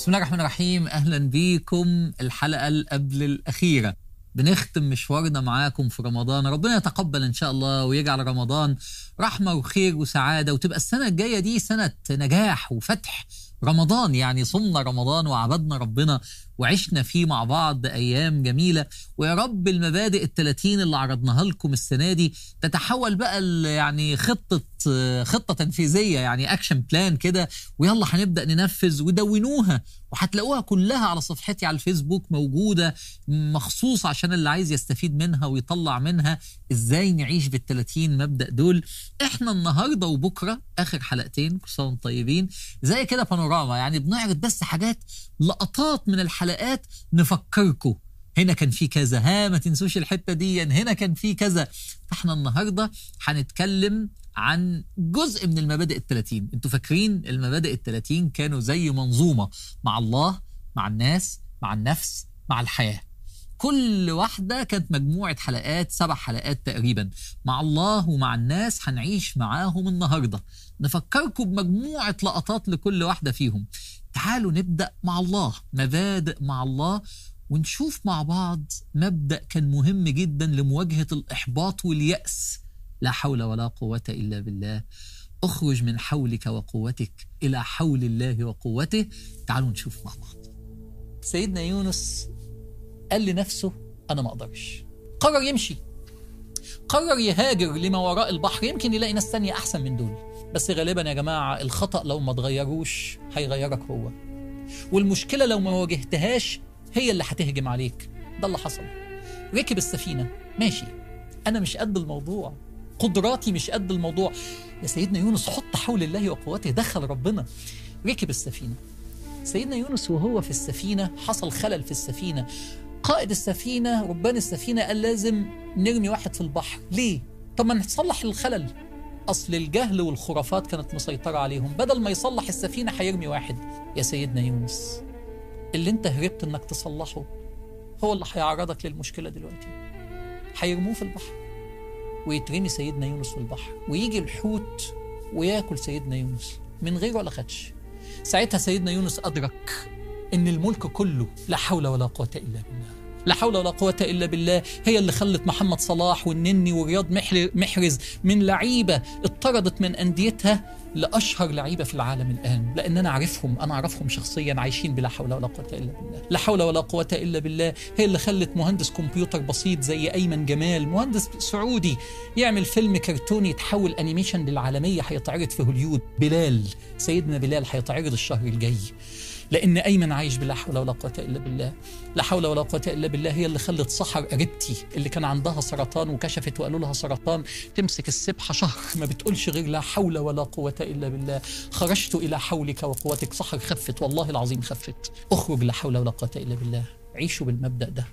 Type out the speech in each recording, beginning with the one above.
بسم الله الرحمن الرحيم اهلا بيكم الحلقه اللي قبل الاخيره بنختم مشوارنا معاكم في رمضان ربنا يتقبل ان شاء الله ويجعل رمضان رحمه وخير وسعاده وتبقى السنه الجايه دي سنه نجاح وفتح رمضان يعني صمنا رمضان وعبدنا ربنا وعشنا فيه مع بعض ايام جميله ويا رب المبادئ الثلاثين اللي عرضناها لكم السنه دي تتحول بقى ل- يعني خطه خطه تنفيذيه يعني اكشن بلان كده ويلا هنبدا ننفذ ودونوها وهتلاقوها كلها على صفحتي على الفيسبوك موجوده مخصوص عشان اللي عايز يستفيد منها ويطلع منها ازاي نعيش بال30 مبدا دول احنا النهارده وبكره اخر حلقتين كل سنه وانتم طيبين زي كده بانوراما يعني بنعرض بس حاجات لقطات من الحلقات نفكركم هنا كان في كذا ها ما تنسوش الحته دي هنا كان في كذا فاحنا النهارده هنتكلم عن جزء من المبادئ الثلاثين انتوا فاكرين المبادئ الثلاثين كانوا زي منظومه مع الله مع الناس مع النفس مع الحياه كل واحدة كانت مجموعة حلقات سبع حلقات تقريبا مع الله ومع الناس هنعيش معاهم النهاردة نفكركم بمجموعة لقطات لكل واحدة فيهم تعالوا نبدأ مع الله مبادئ مع الله ونشوف مع بعض مبدأ كان مهم جدا لمواجهة الإحباط واليأس لا حول ولا قوة إلا بالله اخرج من حولك وقوتك إلى حول الله وقوته تعالوا نشوف مع بعض سيدنا يونس قال لنفسه أنا ما أقدرش قرر يمشي قرر يهاجر لما وراء البحر يمكن يلاقي ناس تانية أحسن من دول بس غالبا يا جماعة الخطأ لو ما تغيروش هيغيرك هو والمشكلة لو ما واجهتهاش هي اللي هتهجم عليك ده اللي حصل ركب السفينة ماشي أنا مش قد الموضوع قدراتي مش قد الموضوع يا سيدنا يونس حط حول الله وقوته دخل ربنا ركب السفينة سيدنا يونس وهو في السفينة حصل خلل في السفينة قائد السفينة ربان السفينة قال لازم نرمي واحد في البحر ليه؟ طب ما نصلح الخلل أصل الجهل والخرافات كانت مسيطرة عليهم بدل ما يصلح السفينة هيرمي واحد يا سيدنا يونس اللي انت هربت انك تصلحه هو اللي هيعرضك للمشكلة دلوقتي هيرموه في البحر ويترمي سيدنا يونس في البحر ويجي الحوت وياكل سيدنا يونس من غير ولا خدش ساعتها سيدنا يونس أدرك إن الملك كله لا حول ولا قوة إلا بالله لا حول ولا قوة إلا بالله هي اللي خلت محمد صلاح والنني ورياض محر- محرز من لعيبة اطردت من أنديتها لأشهر لعيبة في العالم الآن لأن أنا أعرفهم أنا أعرفهم شخصيا عايشين بلا حول ولا قوة إلا بالله لا حول ولا قوة إلا بالله هي اللي خلت مهندس كمبيوتر بسيط زي أيمن جمال مهندس سعودي يعمل فيلم كرتوني يتحول أنيميشن للعالمية هيتعرض في هوليود بلال سيدنا بلال هيتعرض الشهر الجاي لان ايمن عايش بلا حول ولا قوه الا بالله لا حول ولا قوه الا بالله هي اللي خلت سحر قريبتي اللي كان عندها سرطان وكشفت وقالوا لها سرطان تمسك السبحه شهر ما بتقولش غير لا حول ولا قوه الا بالله خرجت الى حولك وقوتك سحر خفت والله العظيم خفت اخرج لا حول ولا قوه الا بالله عيشوا بالمبدا ده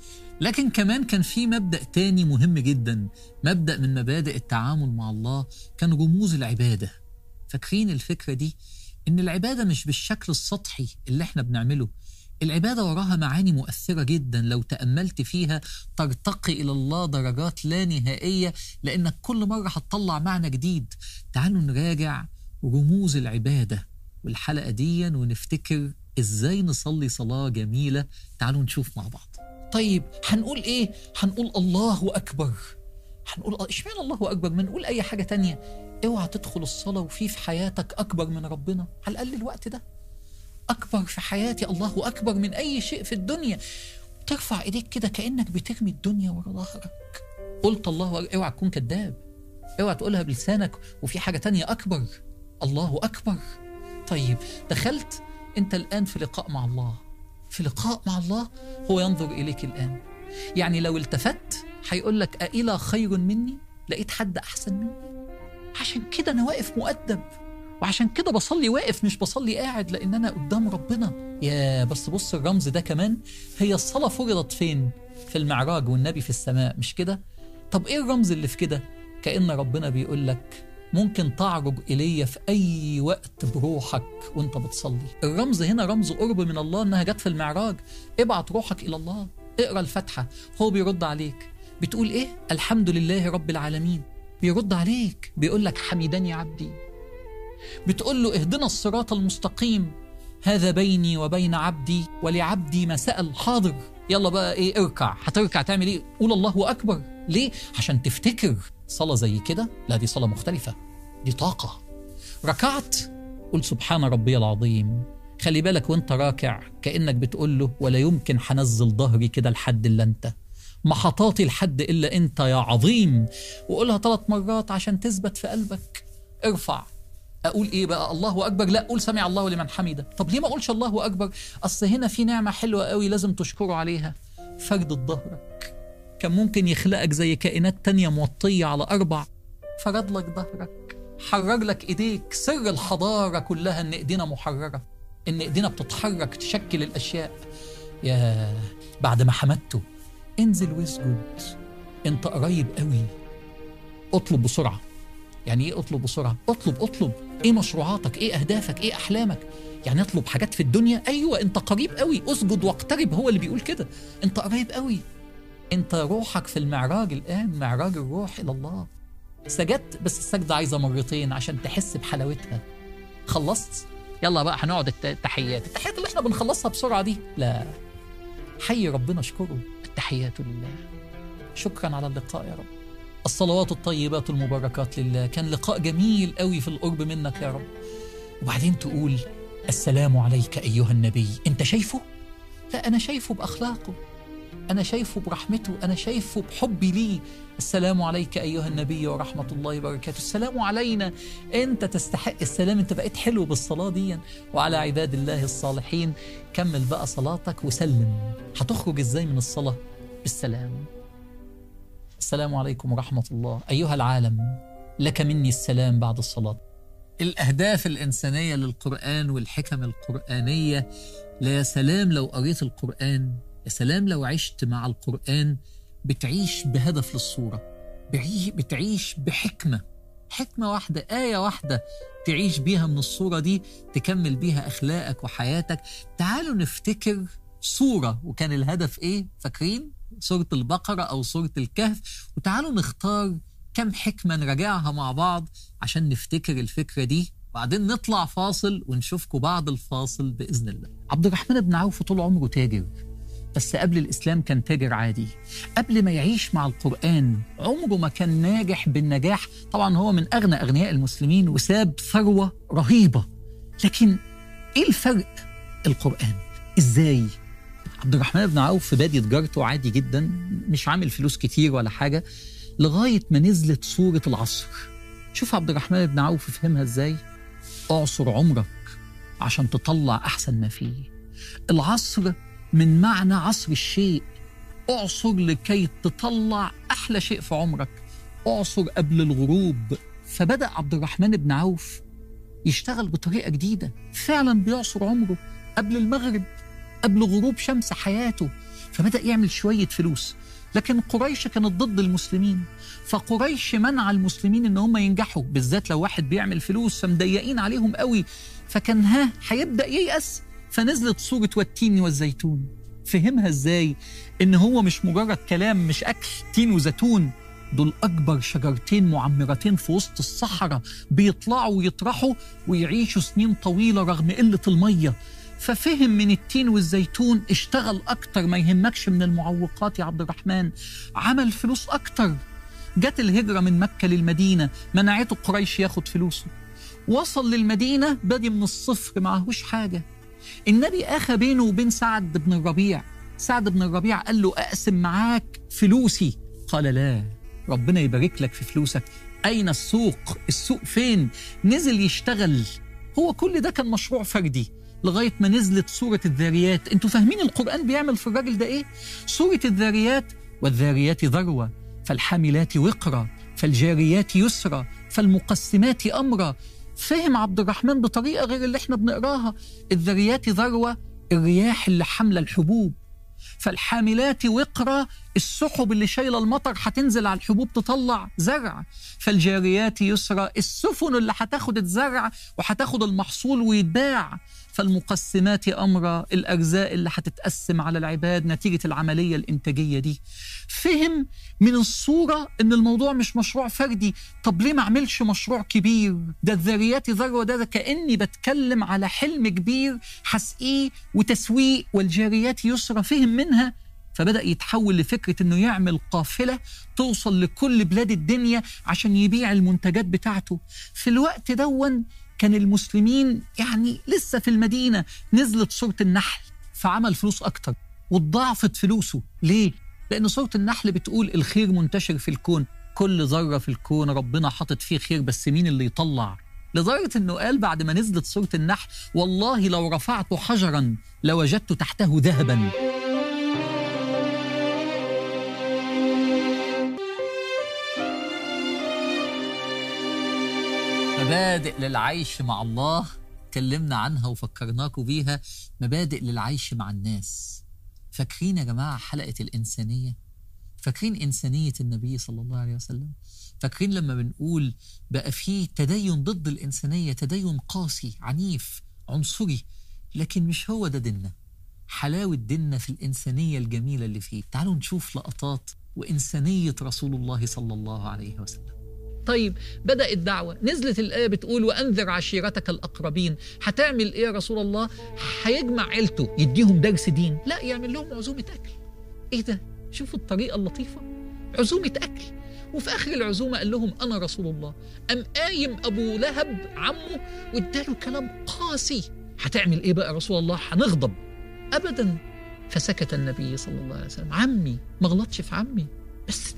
لكن كمان كان في مبدأ تاني مهم جدا مبدأ من مبادئ التعامل مع الله كان رموز العبادة فاكرين الفكرة دي إن العبادة مش بالشكل السطحي اللي احنا بنعمله العبادة وراها معاني مؤثرة جدا لو تأملت فيها ترتقي إلى الله درجات لا نهائية لأنك كل مرة هتطلع معنى جديد تعالوا نراجع رموز العبادة والحلقة دي ونفتكر إزاي نصلي صلاة جميلة تعالوا نشوف مع بعض طيب هنقول إيه؟ هنقول الله أكبر هنقول آه، اشمعنى الله اكبر ما نقول اي حاجه تانية اوعى تدخل الصلاه وفي في حياتك اكبر من ربنا على الاقل الوقت ده اكبر في حياتي الله اكبر من اي شيء في الدنيا ترفع ايديك كده كانك بترمي الدنيا ورا ظهرك قلت الله أكبر. اوعى تكون كذاب اوعى تقولها بلسانك وفي حاجه تانية اكبر الله اكبر طيب دخلت انت الان في لقاء مع الله في لقاء مع الله هو ينظر اليك الان يعني لو التفت هيقول لك أإلى خير مني لقيت حد أحسن مني عشان كده أنا واقف مؤدب وعشان كده بصلي واقف مش بصلي قاعد لأن أنا قدام ربنا يا بس بص الرمز ده كمان هي الصلاة فرضت فين في المعراج والنبي في السماء مش كده طب إيه الرمز اللي في كده كأن ربنا بيقول لك ممكن تعرج إلي في أي وقت بروحك وانت بتصلي الرمز هنا رمز قرب من الله إنها جت في المعراج ابعت روحك إلى الله اقرأ الفاتحة هو بيرد عليك بتقول إيه الحمد لله رب العالمين بيرد عليك بيقول لك حميدني عبدي بتقول له اهدنا الصراط المستقيم هذا بيني وبين عبدي ولعبدي ما سأل حاضر يلا بقى ايه اركع هتركع تعمل ايه قول الله اكبر ليه عشان تفتكر صلاة زي كده لا دي صلاة مختلفة دي طاقة ركعت قل سبحان ربي العظيم خلي بالك وانت راكع كأنك بتقول له ولا يمكن حنزل ظهري كده لحد الا انت ما حطاطي لحد الا انت يا عظيم وقولها ثلاث مرات عشان تثبت في قلبك ارفع اقول ايه بقى الله اكبر لا قول سمع الله لمن حمده طب ليه ما اقولش الله اكبر اصل هنا في نعمه حلوه قوي لازم تشكره عليها فردة ظهرك كان ممكن يخلقك زي كائنات تانية موطية على أربع فرد لك ظهرك حرر لك إيديك سر الحضارة كلها إن إيدينا محررة إن إيدينا بتتحرك تشكل الأشياء يا بعد ما حمدته انزل واسجد انت قريب قوي اطلب بسرعة يعني ايه اطلب بسرعة اطلب اطلب ايه مشروعاتك ايه اهدافك ايه احلامك يعني اطلب حاجات في الدنيا ايوه انت قريب قوي اسجد واقترب هو اللي بيقول كده انت قريب قوي انت روحك في المعراج الان معراج الروح الى الله سجدت بس السجدة عايزة مرتين عشان تحس بحلاوتها خلصت يلا بقى هنقعد الت- التحيات التحيات اللي احنا بنخلصها بسرعة دي لا حي ربنا اشكره التحيات لله شكرا على اللقاء يا رب الصلوات الطيبات المباركات لله كان لقاء جميل قوي في القرب منك يا رب وبعدين تقول السلام عليك أيها النبي أنت شايفه؟ لا أنا شايفه بأخلاقه أنا شايفه برحمته أنا شايفه بحبي ليه السلام عليك أيها النبي ورحمة الله وبركاته السلام علينا أنت تستحق السلام أنت بقيت حلو بالصلاة دي وعلى عباد الله الصالحين كمل بقى صلاتك وسلم هتخرج إزاي من الصلاة بالسلام السلام عليكم ورحمة الله أيها العالم لك مني السلام بعد الصلاة الأهداف الإنسانية للقرآن والحكم القرآنية لا يا سلام لو قريت القرآن يا سلام لو عشت مع القرآن بتعيش بهدف للصورة بعي- بتعيش بحكمة حكمة واحدة آية واحدة تعيش بيها من الصورة دي تكمل بيها أخلاقك وحياتك تعالوا نفتكر صورة وكان الهدف إيه فاكرين سورة البقرة أو سورة الكهف وتعالوا نختار كم حكمة نراجعها مع بعض عشان نفتكر الفكرة دي وبعدين نطلع فاصل ونشوفكم بعد الفاصل بإذن الله عبد الرحمن بن عوف طول عمره تاجر بس قبل الإسلام كان تاجر عادي قبل ما يعيش مع القرآن عمره ما كان ناجح بالنجاح طبعا هو من أغنى أغنياء المسلمين وساب ثروة رهيبة لكن إيه الفرق القرآن إزاي عبد الرحمن بن عوف في بادي تجارته عادي جدا مش عامل فلوس كتير ولا حاجة لغاية ما نزلت سورة العصر شوف عبد الرحمن بن عوف فهمها ازاي اعصر عمرك عشان تطلع احسن ما فيه العصر من معنى عصر الشيء اعصر لكي تطلع احلى شيء في عمرك اعصر قبل الغروب فبدا عبد الرحمن بن عوف يشتغل بطريقه جديده فعلا بيعصر عمره قبل المغرب قبل غروب شمس حياته فبدا يعمل شويه فلوس لكن قريش كانت ضد المسلمين فقريش منع المسلمين ان هم ينجحوا بالذات لو واحد بيعمل فلوس فمضيقين عليهم قوي فكان ها هيبدا ييأس فنزلت سوره والتين والزيتون فهمها ازاي ان هو مش مجرد كلام مش اكل تين وزيتون دول اكبر شجرتين معمرتين في وسط الصحراء بيطلعوا ويطرحوا ويعيشوا سنين طويله رغم قله الميه ففهم من التين والزيتون اشتغل اكتر ما يهمكش من المعوقات يا عبد الرحمن عمل فلوس اكتر جت الهجرة من مكة للمدينة منعته قريش ياخد فلوسه وصل للمدينة بادي من الصفر معهوش حاجة النبي أخى بينه وبين سعد بن الربيع سعد بن الربيع قال له أقسم معاك فلوسي قال لا ربنا يبارك لك في فلوسك أين السوق السوق فين نزل يشتغل هو كل ده كان مشروع فردي لغاية ما نزلت سورة الذاريات انتوا فاهمين القرآن بيعمل في الراجل ده ايه سورة الذاريات والذاريات ذروة فالحاملات وقرا فالجاريات يسرا فالمقسمات امرا فهم عبد الرحمن بطريقه غير اللي احنا بنقراها الذريات ذروه الرياح اللي حامله الحبوب فالحاملات وقرا السحب اللي شايله المطر هتنزل على الحبوب تطلع زرع فالجاريات يسرى السفن اللي هتاخد الزرع وهتاخد المحصول ويتباع فالمقسمات أمر الأرزاق اللي هتتقسم على العباد نتيجة العملية الإنتاجية دي فهم من الصورة إن الموضوع مش مشروع فردي طب ليه ما أعملش مشروع كبير ده الذريات ذروة ده, ده كأني بتكلم على حلم كبير حسقيه وتسويق والجاريات يسرى فهم منها فبدأ يتحول لفكرة إنه يعمل قافلة توصل لكل بلاد الدنيا عشان يبيع المنتجات بتاعته في الوقت دون كان المسلمين يعني لسه في المدينة نزلت سورة النحل فعمل فلوس أكتر واتضاعفت فلوسه ليه؟ لأن سورة النحل بتقول الخير منتشر في الكون كل ذرة في الكون ربنا حاطط فيه خير بس مين اللي يطلع لدرجة أنه قال بعد ما نزلت سورة النحل والله لو رفعت حجرا لوجدت تحته ذهبا مبادئ للعيش مع الله اتكلمنا عنها وفكرناكم بيها مبادئ للعيش مع الناس فاكرين يا جماعة حلقة الإنسانية فاكرين إنسانية النبي صلى الله عليه وسلم فاكرين لما بنقول بقى فيه تدين ضد الإنسانية تدين قاسي عنيف عنصري لكن مش هو ده ديننا حلاوة ديننا في الإنسانية الجميلة اللي فيه تعالوا نشوف لقطات وإنسانية رسول الله صلى الله عليه وسلم طيب بدأت دعوة نزلت الآية بتقول وأنذر عشيرتك الأقربين هتعمل إيه يا رسول الله هيجمع عيلته يديهم درس دين لا يعمل لهم عزومة أكل إيه ده شوفوا الطريقة اللطيفة عزومة أكل وفي آخر العزومة قال لهم أنا رسول الله أم قايم أبو لهب عمه واداله كلام قاسي هتعمل إيه بقى يا رسول الله هنغضب أبدا فسكت النبي صلى الله عليه وسلم عمي ما غلطش في عمي بس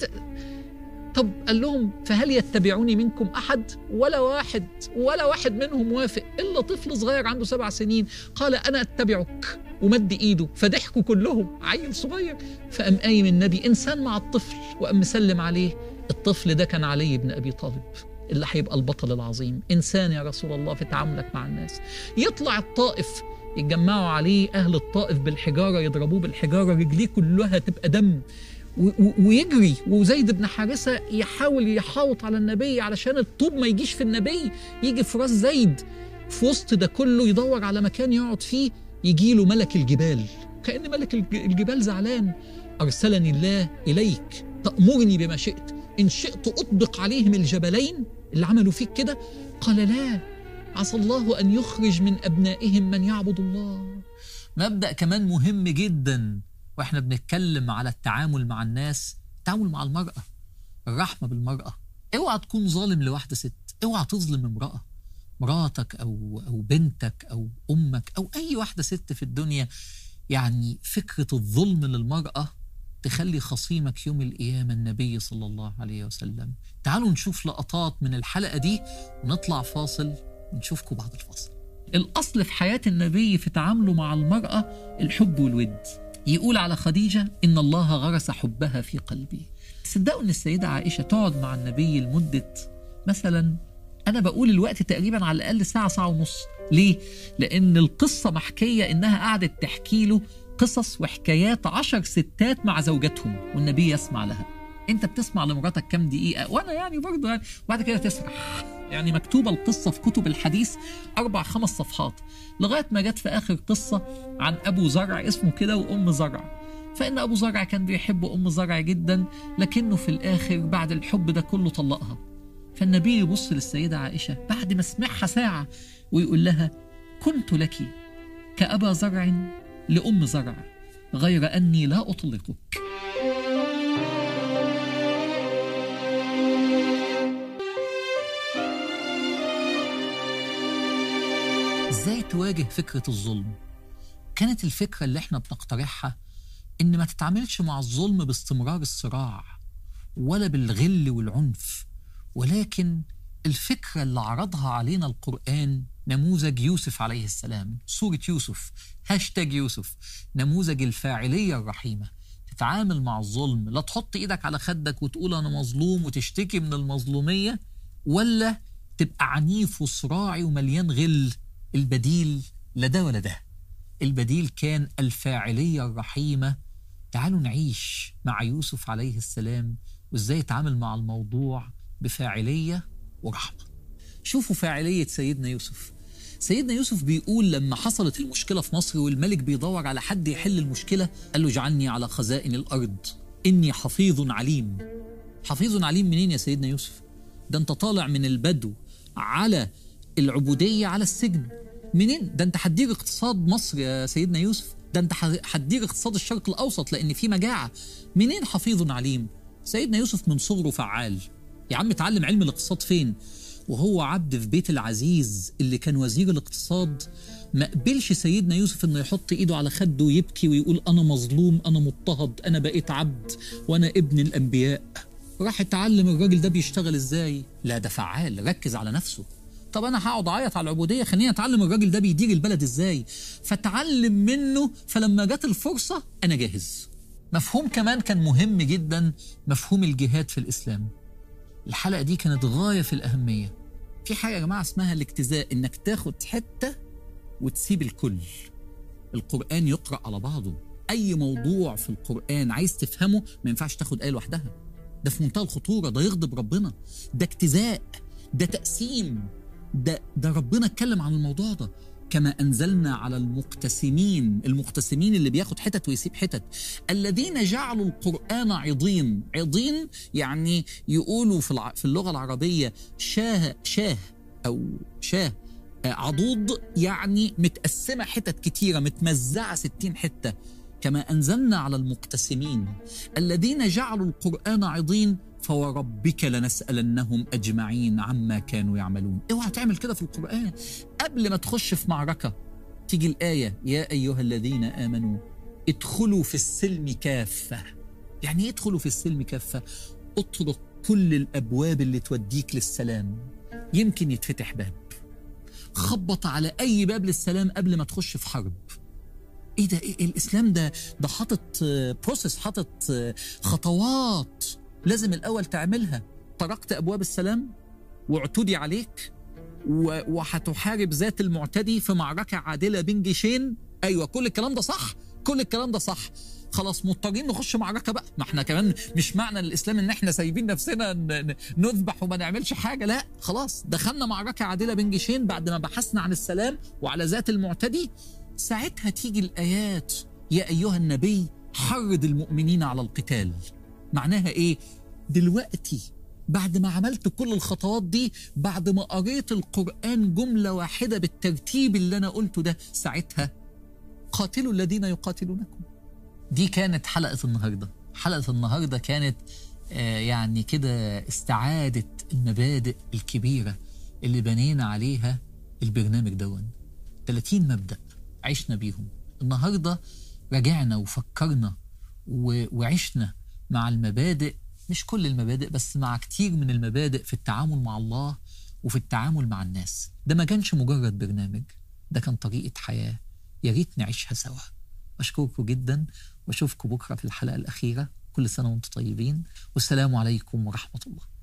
طب قال لهم فهل يتبعوني منكم أحد ولا واحد ولا واحد منهم وافق إلا طفل صغير عنده سبع سنين قال أنا أتبعك ومد إيده فضحكوا كلهم عيل صغير فقام قايم النبي إنسان مع الطفل وقام مسلم عليه الطفل ده كان علي بن أبي طالب اللي هيبقى البطل العظيم إنسان يا رسول الله في تعاملك مع الناس يطلع الطائف يتجمعوا عليه أهل الطائف بالحجارة يضربوه بالحجارة رجليه كلها تبقى دم ويجري وزيد بن حارثه يحاول يحاوط على النبي علشان الطوب ما يجيش في النبي يجي في راس زيد في وسط ده كله يدور على مكان يقعد فيه يجي له ملك الجبال كأن ملك الجبال زعلان أرسلني الله إليك تأمرني بما شئت إن شئت أطبق عليهم الجبلين اللي عملوا فيك كده قال لا عسى الله أن يخرج من أبنائهم من يعبد الله مبدأ كمان مهم جدا واحنا بنتكلم على التعامل مع الناس التعامل مع المرأة الرحمة بالمرأة اوعى تكون ظالم لواحدة ست اوعى تظلم امرأة مراتك أو, أو بنتك أو أمك أو أي واحدة ست في الدنيا يعني فكرة الظلم للمرأة تخلي خصيمك يوم القيامة النبي صلى الله عليه وسلم تعالوا نشوف لقطات من الحلقة دي ونطلع فاصل ونشوفكم بعد الفاصل الأصل في حياة النبي في تعامله مع المرأة الحب والود يقول على خديجة إن الله غرس حبها في قلبي صدقوا إن السيدة عائشة تقعد مع النبي لمدة مثلا أنا بقول الوقت تقريبا على الأقل ساعة ساعة ونص ليه؟ لأن القصة محكية إنها قعدت تحكي له قصص وحكايات عشر ستات مع زوجاتهم والنبي يسمع لها انت بتسمع لمراتك كام دقيقه وانا يعني برضه يعني وبعد كده تسرح يعني مكتوبه القصه في كتب الحديث اربع خمس صفحات لغايه ما جت في اخر قصه عن ابو زرع اسمه كده وام زرع فان ابو زرع كان بيحب ام زرع جدا لكنه في الاخر بعد الحب ده كله طلقها فالنبي يبص للسيده عائشه بعد ما سمعها ساعه ويقول لها كنت لك كابا زرع لام زرع غير اني لا اطلقك ازاي تواجه فكرة الظلم كانت الفكرة اللي احنا بنقترحها ان ما تتعاملش مع الظلم باستمرار الصراع ولا بالغل والعنف ولكن الفكرة اللي عرضها علينا القرآن نموذج يوسف عليه السلام سورة يوسف هاشتاج يوسف نموذج الفاعلية الرحيمة تتعامل مع الظلم لا تحط ايدك على خدك وتقول انا مظلوم وتشتكي من المظلومية ولا تبقى عنيف وصراعي ومليان غل البديل لا ده ولا ده البديل كان الفاعلية الرحيمة تعالوا نعيش مع يوسف عليه السلام وازاي يتعامل مع الموضوع بفاعلية ورحمة شوفوا فاعلية سيدنا يوسف سيدنا يوسف بيقول لما حصلت المشكلة في مصر والملك بيدور على حد يحل المشكلة قال له اجعلني على خزائن الأرض إني حفيظ عليم حفيظ عليم منين يا سيدنا يوسف ده انت طالع من البدو على العبودية على السجن منين ده انت هتدير اقتصاد مصر يا سيدنا يوسف ده انت هتدير اقتصاد الشرق الأوسط لأن في مجاعة منين حفيظ عليم سيدنا يوسف من صغره فعال يا عم اتعلم علم الاقتصاد فين وهو عبد في بيت العزيز اللي كان وزير الاقتصاد ما قبلش سيدنا يوسف انه يحط ايده على خده ويبكي ويقول انا مظلوم انا مضطهد انا بقيت عبد وانا ابن الانبياء راح اتعلم الراجل ده بيشتغل ازاي لا ده فعال ركز على نفسه طب انا هقعد اعيط على العبوديه خليني اتعلم الراجل ده بيدير البلد ازاي فتعلم منه فلما جت الفرصه انا جاهز مفهوم كمان كان مهم جدا مفهوم الجهاد في الاسلام الحلقه دي كانت غايه في الاهميه في حاجه يا جماعه اسمها الاجتزاء انك تاخد حته وتسيب الكل القران يقرا على بعضه اي موضوع في القران عايز تفهمه ما ينفعش تاخد ايه لوحدها ده في منتهى الخطوره ده يغضب ربنا ده اجتزاء ده تقسيم ده ده ربنا اتكلم عن الموضوع ده كما انزلنا على المقتسمين المقتسمين اللي بياخد حتت ويسيب حتت الذين جعلوا القران عضين عضين يعني يقولوا في الع... في اللغه العربيه شاه شاه او شاه عضوض يعني متقسمه حتت كتيره متمزعه 60 حته كما انزلنا على المقتسمين الذين جعلوا القران عضين فوربك لنسألنهم أجمعين عما كانوا يعملون اوعى تعمل كده في القرآن قبل ما تخش في معركة تيجي الآية يا أيها الذين آمنوا ادخلوا في السلم كافة يعني ايه ادخلوا في السلم كافة اطرق كل الأبواب اللي توديك للسلام يمكن يتفتح باب خبط على أي باب للسلام قبل ما تخش في حرب ايه ده إيه الاسلام ده ده حاطط بروسيس حاطط خطوات لازم الأول تعملها طرقت أبواب السلام واعتدي عليك وهتحارب ذات المعتدي في معركة عادلة بين جيشين أيوة كل الكلام ده صح كل الكلام ده صح خلاص مضطرين نخش معركه بقى ما احنا كمان مش معنى الاسلام ان احنا سايبين نفسنا نذبح وما نعملش حاجه لا خلاص دخلنا معركه عادله بين جيشين بعد ما بحثنا عن السلام وعلى ذات المعتدي ساعتها تيجي الايات يا ايها النبي حرض المؤمنين على القتال معناها ايه دلوقتي بعد ما عملت كل الخطوات دي بعد ما قريت القرآن جملة واحدة بالترتيب اللي أنا قلته ده ساعتها قاتلوا الذين يقاتلونكم دي كانت حلقة النهاردة حلقة النهاردة كانت آه يعني كده استعادة المبادئ الكبيرة اللي بنينا عليها البرنامج دون 30 مبدأ عشنا بيهم النهاردة رجعنا وفكرنا وعشنا مع المبادئ مش كل المبادئ بس مع كتير من المبادئ في التعامل مع الله وفي التعامل مع الناس ده ما كانش مجرد برنامج ده كان طريقة حياة يا ريت نعيشها سوا أشكركم جدا وأشوفكم بكرة في الحلقة الأخيرة كل سنة وأنتم طيبين والسلام عليكم ورحمة الله